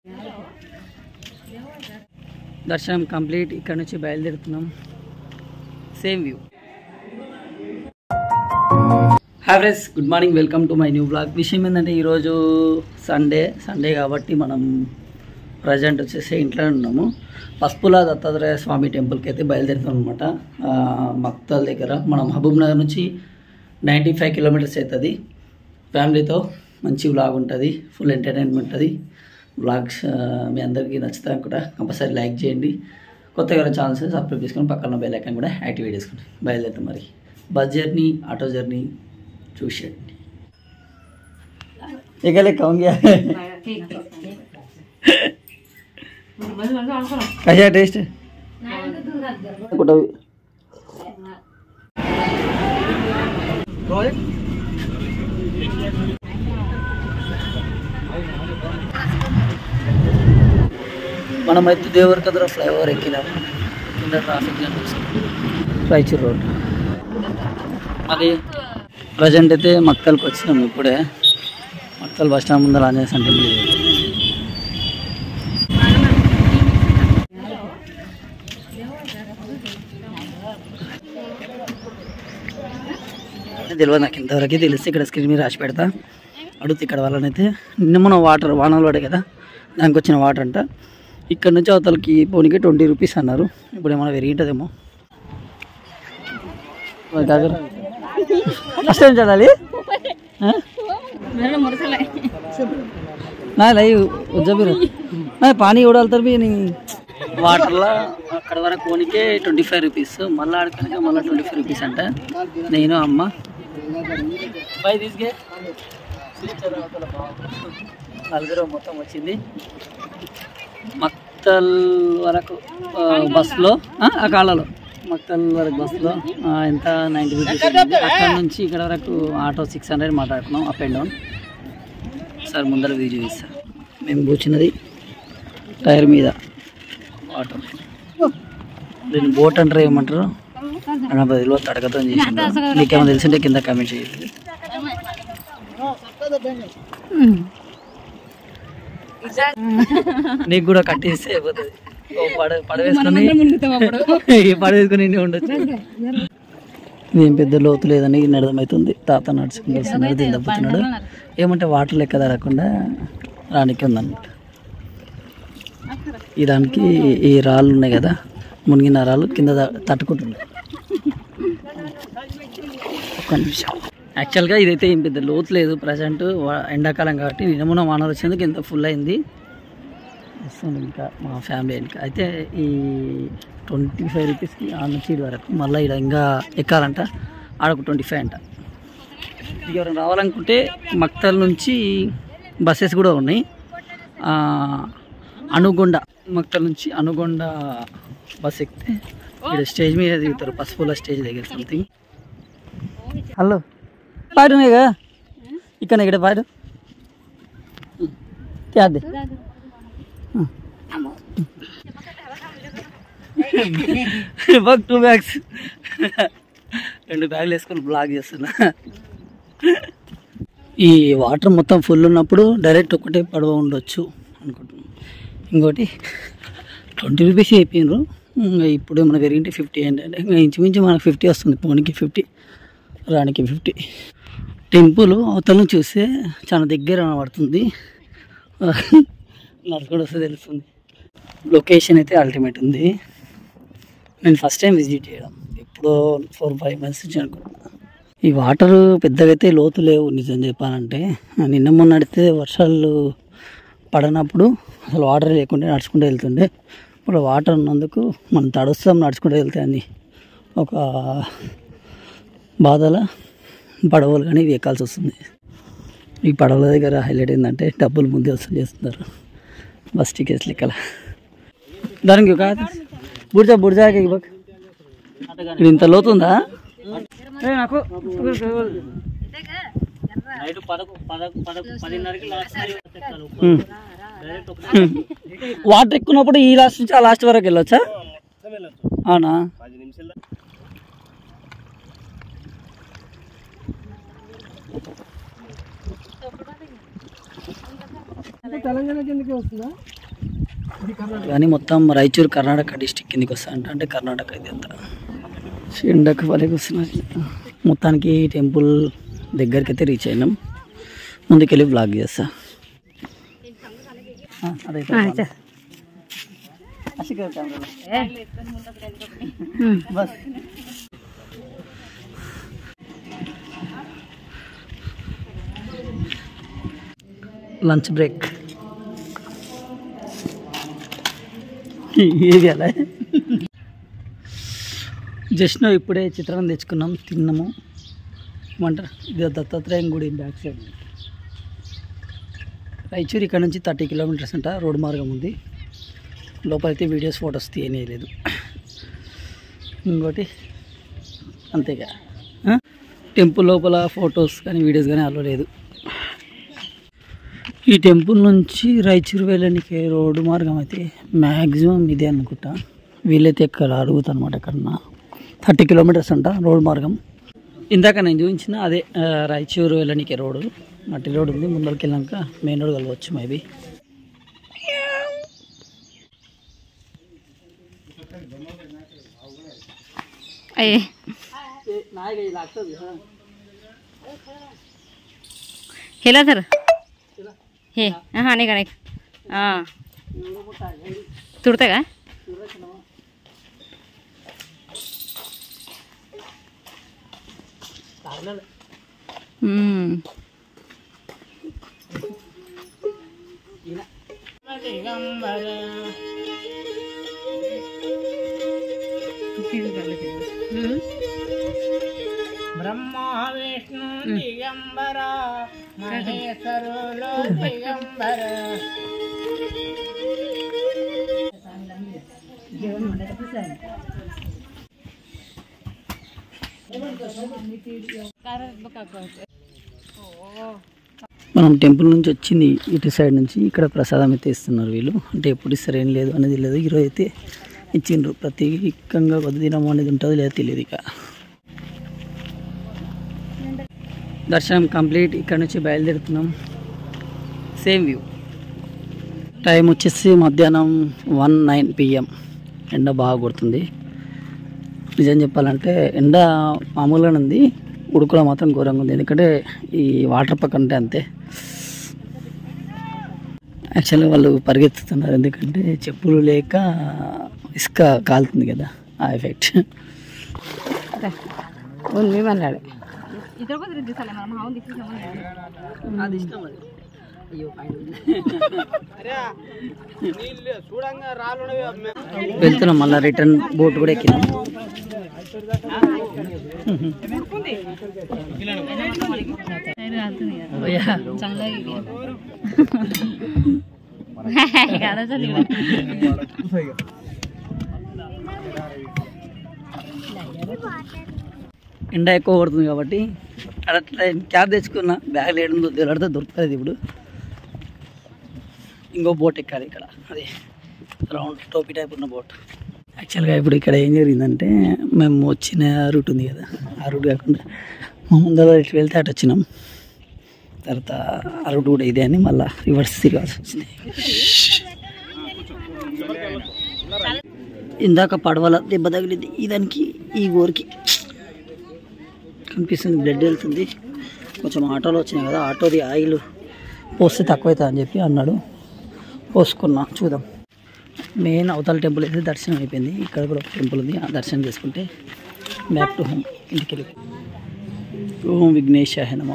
దర్శనం కంప్లీట్ ఇక్కడ నుంచి బయలుదేరుతున్నాం same view hi friends good morning welcome to my new blog విషయం ఏంటంటే ఈరోజు సండే సండే కాబట్టి మనం ప్రజెంట్ వచ్చేసి ఇంట్లోనే ఉన్నాము పసుపుల దత్తాత్రేయ స్వామి టెంపుల్కి అయితే బయలుదేరుతాం అనమాట మక్తల్ దగ్గర మన మహబూబ్ నగర్ నుంచి నైంటీ ఫైవ్ కిలోమీటర్స్ అవుతుంది ఫ్యామిలీతో మంచి వ్లాగ్ ఉంటుంది ఫుల్ ఎంటర్టైన్మెంట్ ఉంటుంది వ్లాగ్స్ మీ అందరికీ నచ్చుతాయి అనుకుంటా కంపల్సరీ లైక్ చేయండి కొత్తగా ఎవరైనా ఛానల్స్ సబ్స్క్రైబ్ చేసుకొని పక్కన బెల్ ఐకాన్ కూడా యాక్టివేట్ చేసుకోండి బయలుదేరుతాం మరి బస్ జర్నీ ఆటో జర్నీ చూసేయండి ఎగలే కౌంగ్యా కషా టేస్ట్ కుటవి మనమైతే దేవరకద్ర ఫ్లైఓవర్ ఎక్కినాము కింద ట్రాఫిక్ జామ్ వస్తుంది రాయచూర్ రోడ్ అది ప్రజెంట్ అయితే మక్కల్కి వచ్చినాము ఇప్పుడే మక్కల్ బస్ స్టాండ్ ముందర ఆంజనేయ స్వామి టెంపుల్ ఇది. తెలియదు నాకు ఇంతవరకు తెలిసి ఇక్కడ స్క్రీన్ మీద రాసి పెడతా అడుగుతా ఇక్కడ వాళ్ళనైతే నిన్న మన వాటర్ వానలు పడే కదా దానికి వచ్చిన వాటర్ అంట ఇక్కడ నుంచి అవతలకి పోనీకి ట్వంటీ రూపీస్ అన్నారు ఇప్పుడు ఏమైనా పెరిగింటుందేమో ఫస్ట్ టైం చదవాలి నా లైవ్ ఉజ్జబీరు నా పానీ ఉడాలుతారు బి నీ వాటర్లో అక్కడ వరకు పోనీకే ట్వంటీ ఫైవ్ రూపీస్ మళ్ళీ ఆడుకోనికే మళ్ళీ ట్వంటీ ఫైవ్ రూపీస్ అంట నేను అమ్మ బై తీసుకే నలుగురు మొత్తం వచ్చింది మక్తల్ వరకు ఆ, బస్సులో ఆ, ఆ కాలలో మక్తల్ వరకు బస్సులో ఆ, ఎంత నైంటీ రూపీస్ అయింది. అక్కడ నుంచి ఇక్కడ వరకు ఆటో సిక్స్ హండ్రెడ్ మాట్లాడుకున్నాం అప్ అండ్ డౌన్ సార్ ముందర వ్యూ చూపిస్తా మేము కూర్చున్నది టైర్ మీద ఆటో దీన్ని బోట్ అంటారు ఏమంటారు నా బదిలో తడకతో చేసిండు నీకేమైనా తెలిసింటే కింద కామెంట్ చేయండి నీకు కూడా కట్టేస్తే అయిపోతుంది ఓ పడ పడవేసుకొని ఈ పడవేసుకొని ఇన్ని ఉండొచ్చు ఏం పెద్ద లోతు లేదని నడదమవుతుంది తాత నడుచుకుంటూ వస్తున్నాడు దీని తప్పుతున్నాడు ఏమంటే వాటర్ లెక్క తడకుండా రానికి ఉందన్నమాట ఈ దానికి ఈ రాళ్ళు ఉన్నాయి కదా మునిగిన రాళ్ళు కింద త- తట్టుకుంటున్నాయి ఒక్క నిమిషం యాక్చువల్గా ఇదైతే ఏం పెద్ద లోతు లేదు ప్రజెంట్ ఎండాకాలం కాబట్టి నిన్నమున వానలు వచ్చేందుకు ఇంత ఫుల్ అయింది వస్తుంది ఇంకా మా ఫ్యామిలీ ఇంకా అయితే ఈ ట్వంటీ ఫైవ్ రూపీస్కి ఆ నుంచి ఇటు వరకు మళ్ళీ ఇక్కడ ఇంకా ఎక్కాలంట ఆడొక ట్వంటీ ఫైవ్ అంట ఇక ఎవరైనా రావాలనుకుంటే మక్తల్ నుంచి బస్సెస్ కూడా ఉన్నాయి ఆ, అనుగొండ మక్తల్ నుంచి అనుగొండ బస్ ఎక్కితే ఇక్కడ స్టేజ్ మీద దిగుతారు పసుపుల స్టేజ్ దగ్గర సంథింగ్ హలో పాడునేగా ఇక్కడ ఇక్కడ పాడు త్యాదే బాగ్ టూ బ్యాగ్స్ రెండు బ్యాగులు వేసుకొని బ్లాగ్ చేస్తున్నా ఈ వాటర్ మొత్తం ఫుల్ ఉన్నప్పుడు డైరెక్ట్ ఒకటే పడవ ఉండొచ్చు అనుకుంటున్నాను ఇంకోటి ట్వంటీ రూపీస్ అయిపోయినారు ఇంకా ఇప్పుడు మన పెరిగింటే ఫిఫ్టీ ఏంటంటే ఇంకా ఇంచుమించు మనకు ఫిఫ్టీ వస్తుంది పోనీకి ఫిఫ్టీ రానికి ఫిఫ్టీ టెంపుల్ అవతల నుంచి చూస్తే చాలా దగ్గర పడుతుంది నడుచుకుంటూ వస్తే తెలుస్తుంది లొకేషన్ అయితే అల్టిమేట్ ఉంది నేను ఫస్ట్ టైం విజిట్ చేయడం ఎప్పుడో ఫోర్ ఫైవ్ మంత్స్ నుంచి అనుకున్నా ఈ వాటర్ పెద్దగా అయితే లోతు లేవు నిజం చెప్పాలంటే నిన్న మొన్న నడితే వర్షాలు పడనప్పుడు అసలు వాటర్ లేకుండా నడుచుకుంటూ వెళ్తుండే ఇప్పుడు వాటర్ ఉన్నందుకు మనం తడుస్తాం నడుచుకుంటూ వెళ్తే అని ఒక బాధల పడవలు కానీ ఇవి ఎక్కాల్సి వస్తుంది ఈ పడవల దగ్గర హైలైట్ ఏంటంటే డబ్బులు ముందే వసూలు చేస్తున్నారు బస్ టికెట్స్ లెక్కల దానికి ఒక బుర్జా బుర్జాకి ఇవ్వక ఇది ఇంత లోతుందా ఏ నాకు ఉమ్. వాటర్ ఎక్కున్నప్పుడు ఈ లాస్ట్ నుంచి ఆ లాస్ట్ వరకు వెళ్ళొచ్చా అవునా తెలంగాణ కిందకి వస్తుందా కానీ మొత్తం రాయచూరు కర్ణాటక డిస్టిక్ కిందకి వస్తా అంట అంటే కర్ణాటక ఇది అంతా ఎండకు వాళ్ళకి వస్తున్నది మొత్తానికి టెంపుల్ దగ్గరికి అయితే రీచ్ అయినాం ముందుకెళ్ళి బ్లాగ్ చేస్తా ఆ, అదైతే చాలు. అసిగా కెమెరాలో. బస్ లంచ్ బ్రేక్ ఏది అలా జస్ట్ ఇప్పుడే చిత్రాన్ని తెచ్చుకున్నాం తిన్నాము ఏమంటారు ఇది దత్తాత్రేయం గుడి బ్యాక్ సైడ్ రాయచూరు ఇక్కడ నుంచి థర్టీ కిలోమీటర్స్ అంట రోడ్ మార్గం ఉంది లోపలైతే వీడియోస్ ఫొటోస్ తీయలేదు ఇంకోటి అంతేగా ఆ? టెంపుల్ లోపల ఫొటోస్ కానీ వీడియోస్ కానీ అలో లేదు ఈ టెంపుల్ నుంచి రాయచూరు వెళ్ళడానికి రోడ్డు మార్గం అయితే మ్యాక్సిమం ఇదే అనుకుంటా వీళ్ళైతే ఎక్కడ అడుగుతా అనమాట ఎక్కడన్నా థర్టీ కిలోమీటర్స్ అంట రోడ్ మార్గం ఇందాక నేను చూపించిన అదే ఆ, రాయచూరు వెళ్ళడానికి రోడ్డు మట్టి రోడ్ ఉంది ముందరికి వెళ్ళాక మెయిన్ రోడ్ కలవచ్చు మేబీ అయ్యే हेला तर हे हां नाही का नाही हां तुडतं का हम्म. हम्म. బ్రహ్మ విష్ణు దిగంబర మహేశ్వరులు దిగంబర మనం టెంపుల్ నుంచి వచ్చింది ఇటు సైడ్ నుంచి ఇక్కడ ప్రసాదం అయితే ఇస్తున్నారు వీళ్ళు అంటే ఎప్పుడు ఇస్తారు ఏం లేదు అనేది లేదు ఈరోజు అయితే ఇచ్చిండ్రు ప్రత్యేకంగా కొద్ది దినం అనేది ఉంటుంది లేదా తెలియదు ఇక దర్శనం కంప్లీట్ ఇక్కడ నుంచి బయలుదేరుతున్నాం సేమ్ వ్యూ టైం వచ్చేసి మధ్యాహ్నం వన్ నైన్ పిఎం ఎండ బాగా కొడుతుంది నిజం చెప్పాలంటే ఎండ మామూలుగానే ఉంది ఉడుకులో మాత్రం ఘోరంగా ఉంది ఎందుకంటే ఈ వాటర్ పక్కన ఉంటే అంతే యాక్చువల్గా వాళ్ళు పరిగెత్తుతున్నారు ఎందుకంటే చెప్పులు లేక ఇసుక కాలుతుంది కదా ఆ ఎఫెక్ట్ ఉంది మళ్ళీ అది ఇష్టం అది అయ్యో నీళ్ళు చూడంగా రాళ్ళు వెళ్తున్నాం మళ్ళీ రిటర్న్ బోట్ కూడా ఎక్కినాం భయ్యా, ఎండ ఎక్కువ కొడుతుంది కాబట్టి అట్లా క్యాబ్ తెచ్చుకున్నా బ్యాగ్ లేడు తెలిడితే దొరుకుతుంది ఇప్పుడు ఇంకో బోట్ ఎక్కాలి ఇక్కడ అది రౌండ్ టోపీ టైప్ ఉన్న బోట్ యాక్చువల్గా ఇప్పుడు ఇక్కడ ఏం జరిగిందంటే మేము వచ్చిన రూట్ ఉంది కదా ఆ రూట్ కాకుండా మా ముందర ఇటు వెళ్తే అటు వచ్చినాం తర్వాత ఆ రూట్ కూడా ఇదే అని మళ్ళీ రివర్స్ తిరగాల్సి వచ్చింది ఇందాక పడవల దెబ్బ తగిలింది ఈ దానికి ఈ గోరికి కనిపిస్తుంది బ్లడ్ వెళ్తుంది కొంచెం ఆటోలో వచ్చినాయి కదా ఆటోది ఆయిల్ పోస్తే తక్కువవుతుంది అని చెప్పి అన్నాడు పోసుకున్నా చూద్దాం మెయిన్ అవతల టెంపుల్ అయితే దర్శనం అయిపోయింది ఇక్కడ కూడా ఒక టెంపుల్ ఉంది ఆ దర్శనం చేసుకుంటే బ్యాక్ టు హోమ్ ఇంటికి వెళ్ళి ఓం విఘ్నేశాయ నమ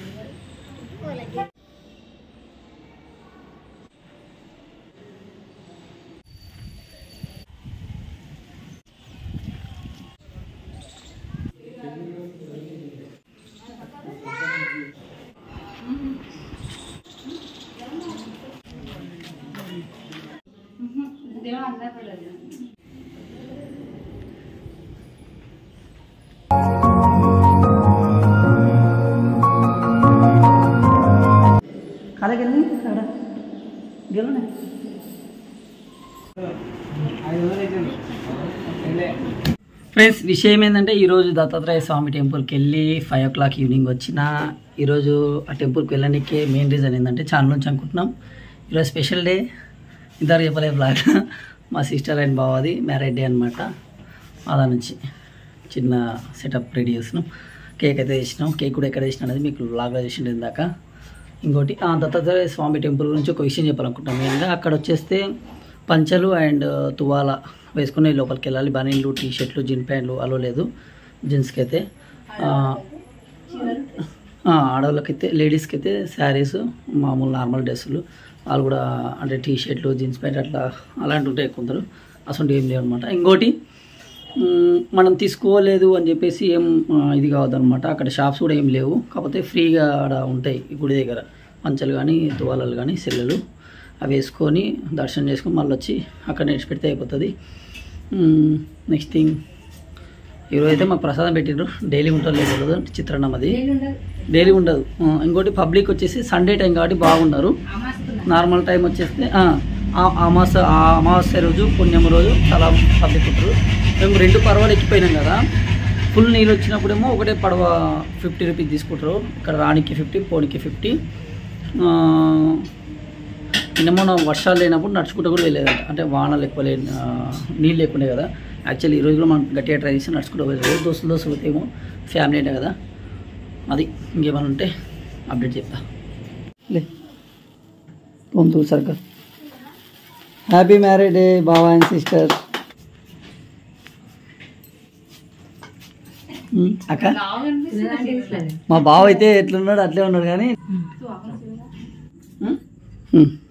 కాలకెళ్ళి అక్కడ గెలునే ఫ్రెండ్స్ విషయం ఏంటంటే ఈరోజు దత్తాత్రేయ స్వామి టెంపుల్కి వెళ్ళి ఫైవ్ ఓ క్లాక్ ఈవినింగ్ వచ్చిన ఈరోజు ఆ టెంపుల్కి వెళ్ళడానికి మెయిన్ రీజన్ ఏంటంటే చాలా నుంచి అనుకుంటున్నాం ఈరోజు స్పెషల్ డే ఇద్దరు చెప్పలే బ్లాగ్ మా సిస్టర్ అండ్ బావది మ్యారేజ్ డే అనమాట అదా నుంచి చిన్న సెటప్ రెడీ చేసినాం కేక్ అయితే చేసినాం కేక్ కూడా ఎక్కడ చేసిన అనేది మీకు బ్లాగ్లో చేసిండు ఇందాక ఇంకోటి ఆ దత్తాత్రేయ స్వామి టెంపుల్ గురించి ఒక విషయం చెప్పాలనుకుంటున్నాం మెయిన్గా అక్కడ వచ్చేస్తే పంచలు అండ్ తువాల వేసుకుని లోపలికి వెళ్ళాలి బనీళ్ళు టీ షర్ట్లు జీన్ ప్యాంట్లు అలో లేదు జీన్స్కి అయితే ఆ, ఆ, ఆడవాళ్ళకైతే లేడీస్కి అయితే శారీస్ మామూలు నార్మల్ డ్రెస్సులు వాళ్ళు కూడా అంటే టీ షర్ట్లు జీన్స్ ప్యాంట్ అట్లా అలాంటి ఉంటాయి కొందరు అసలు ఏం లేవు అనమాట ఇంకోటి మ్, మనం తీసుకోలేదు అని చెప్పేసి ఏం ఆ, ఇది కావద్దనమాట అక్కడ షాప్స్ కూడా ఏం లేవు కాకపోతే ఫ్రీగా ఆడ ఉంటాయి ఈ గుడి దగ్గర పంచలు కానీ తువాలలు కానీ సెల్లలు అవి వేసుకొని దర్శనం చేసుకొని మళ్ళీ వచ్చి అక్కడ నేర్చిపెడితే అయిపోతుంది నెక్స్ట్ థింగ్ ఈరోజు అయితే మాకు ప్రసాదం పెట్టిండ్రు డైలీ ఉంటుంది లేదు చిత్రాన్నం అది డైలీ ఉండదు ఆ, ఇంకోటి పబ్లిక్ వచ్చేసి సండే టైం కాబట్టి బాగున్నారు నార్మల్ టైం వచ్చేస్తే ఆ, ఆ- అమాస ఆ అమావాస్య రోజు పుణ్యం రోజు చాలా పబ్లిక్ ఉంటారు మేము రెండు పర్వాలు ఎక్కిపోయినాం కదా ఫుల్ నీళ్ళు వచ్చినప్పుడేమో ఒకటే పడవ ఫిఫ్టీ రూపీస్ తీసుకుంటారు ఇక్కడ రానికి ఫిఫ్టీ పోనికి ఫిఫ్టీ నిన్న మొన్న వర్షాలు లేనప్పుడు నడుచుకుంటూ కూడా వెళ్ళేదంట అంటే వానలు ఎక్కువ లే ఆ, నీళ్ళు లేకుండే కదా యాక్చువల్లీ ఈ రోజు కూడా మనం గట్టిగా ట్రై చేసి నడుచుకుంటూ వెళ్ళలేదు దోస్తులు దోస్తులు అయితే ఏమో ఫ్యామిలీ అంటే కదా అది ఇంకేమైనా ఉంటే అప్డేట్ చెప్తా లే పొందు సర్కల్ హ్యాపీ మ్యారేడ్ డే బావా అండ్ సిస్టర్ అక్క మా బావ అయితే ఎట్లున్నాడు అట్లే ఉన్నాడు కానీ ఉమ్? ఉమ్.